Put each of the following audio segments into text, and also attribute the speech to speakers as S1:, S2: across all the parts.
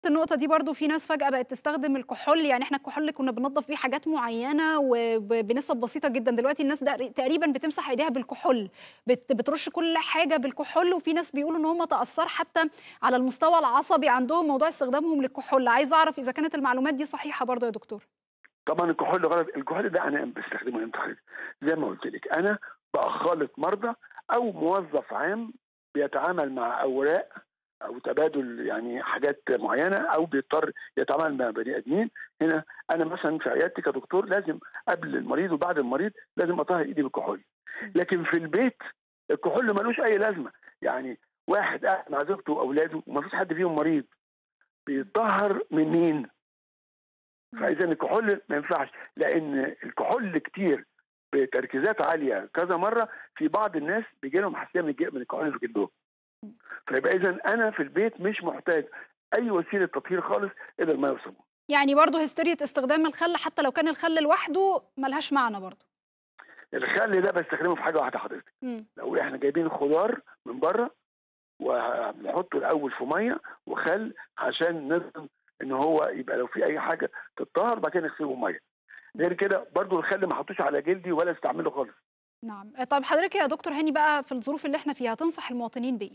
S1: النقطة دي برضو في ناس فجأة بقت تستخدم الكحول يعني احنا الكحول كنا بننظف بيه حاجات معينة وبنسب بسيطة جدا دلوقتي الناس ده تقريبا بتمسح ايديها بالكحول بت بترش كل حاجة بالكحول وفي ناس بيقولوا ان هم تأثر حتى على المستوى العصبي عندهم موضوع استخدامهم للكحول عايز اعرف اذا كانت المعلومات دي صحيحة برضو يا دكتور
S2: طبعا الكحول غلط الكحول ده انا بستخدمه امتى حضرتك زي ما قلت لك انا بخالط مرضى او موظف عام بيتعامل مع اوراق او تبادل يعني حاجات معينه او بيضطر يتعامل مع بني ادمين هنا انا مثلا في عيادتي كدكتور لازم قبل المريض وبعد المريض لازم اطهر ايدي بالكحول لكن في البيت الكحول ملوش اي لازمه يعني واحد قاعد مع زوجته واولاده وما فيش حد فيهم مريض بيتطهر من مين؟ فاذا الكحول ما ينفعش لان الكحول كتير بتركيزات عاليه كذا مره في بعض الناس بيجي لهم حساسيه من من الكحول في جلدهم فيبقى اذا انا في البيت مش محتاج اي وسيله تطهير خالص الا الماء والصابون
S1: يعني برضو هستيرية استخدام الخل حتى لو كان الخل لوحده ملهاش معنى برضو
S2: الخل ده بستخدمه في حاجه واحده حضرتك
S1: مم.
S2: لو احنا جايبين خضار من بره ونحطه الاول في ميه وخل عشان نضمن ان هو يبقى لو في اي حاجه تتطهر بعد كده نغسله بميه غير كده برضو الخل ما حطوش على جلدي ولا استعمله خالص
S1: نعم طيب حضرتك يا دكتور هاني بقى في الظروف اللي احنا فيها تنصح المواطنين بايه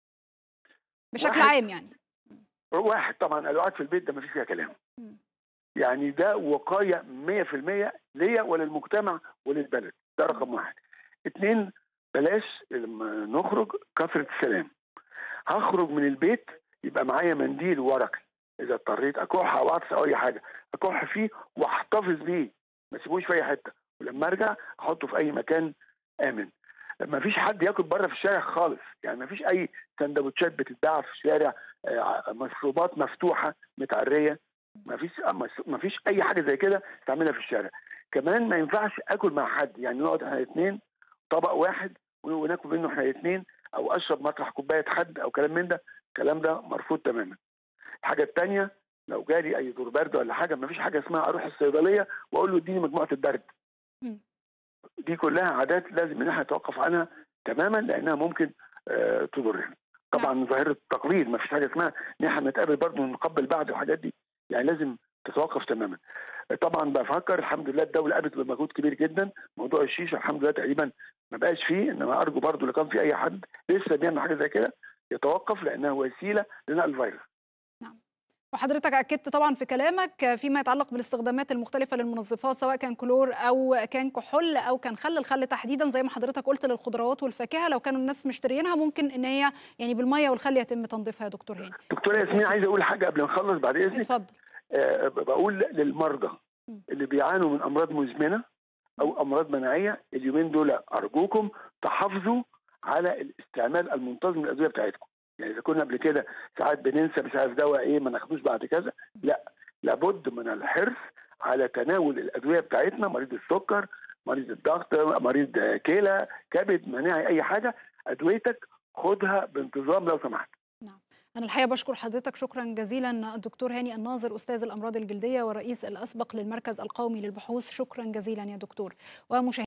S1: بشكل
S2: واحد-
S1: عام يعني
S2: واحد طبعا القعاد في البيت ده ما فيش فيها كلام
S1: مم.
S2: يعني ده وقايه 100% ليا وللمجتمع وللبلد ده رقم واحد اتنين بلاش لما نخرج كثره السلام هخرج من البيت يبقى معايا منديل ورقي اذا اضطريت اكح او اعطس او اي حاجه اكح فيه واحتفظ بيه ما اسيبوش في اي حته ولما ارجع احطه في اي مكان امن ما فيش حد ياكل بره في الشارع خالص يعني ما فيش اي سندوتشات بتتباع في الشارع آه، مشروبات مفتوحه متعريه ما فيش ما فيش اي حاجه زي كده تعملها في الشارع كمان ما ينفعش اكل مع حد يعني نقعد احنا الاثنين طبق واحد وناكل منه احنا الاثنين او اشرب مطرح كوبايه حد او كلام من ده الكلام ده مرفوض تماما الحاجه الثانيه لو جالي اي دور برد ولا حاجه ما فيش حاجه اسمها اروح الصيدليه واقول له اديني مجموعه البرد
S1: مم.
S2: دي كلها عادات لازم ان احنا نتوقف عنها تماما لانها ممكن آه، تضرنا طبعا ظاهره التقليد ما فيش حاجه اسمها ان احنا نتقابل برضه ونقبل بعض والحاجات دي يعني لازم تتوقف تماما طبعا بفكر الحمد لله الدوله قامت بمجهود كبير جدا موضوع الشيشه الحمد لله تقريبا ما بقاش فيه انما ارجو برضه لو كان في اي حد لسه بيعمل حاجه زي كده يتوقف لانها وسيله لنقل الفيروس
S1: وحضرتك اكدت طبعا في كلامك فيما يتعلق بالاستخدامات المختلفه للمنظفات سواء كان كلور او كان كحول او كان خل الخل تحديدا زي ما حضرتك قلت للخضروات والفاكهه لو كانوا الناس مشتريينها ممكن ان هي يعني بالميه والخل يتم تنظيفها يا دكتور هاني
S2: دكتوره ياسمين عايز اقول حاجه قبل ما نخلص بعد اذنك
S1: اتفضل
S2: آه، بقول للمرضى
S1: م.
S2: اللي بيعانوا من امراض مزمنه او امراض مناعيه اليومين دول ارجوكم تحافظوا على الاستعمال المنتظم للادويه بتاعتكم يعني اذا كنا قبل كده ساعات بننسى مش عارف دواء ايه ما ناخدوش بعد كذا لا لابد من الحرص على تناول الادويه بتاعتنا مريض السكر مريض الضغط مريض آه، كلى كبد مناعي اي حاجه ادويتك خدها بانتظام لو سمحت
S1: انا الحقيقه بشكر حضرتك شكرا جزيلا الدكتور هاني الناظر استاذ الامراض الجلديه والرئيس الاسبق للمركز القومي للبحوث شكرا جزيلا يا دكتور ومشاهدينا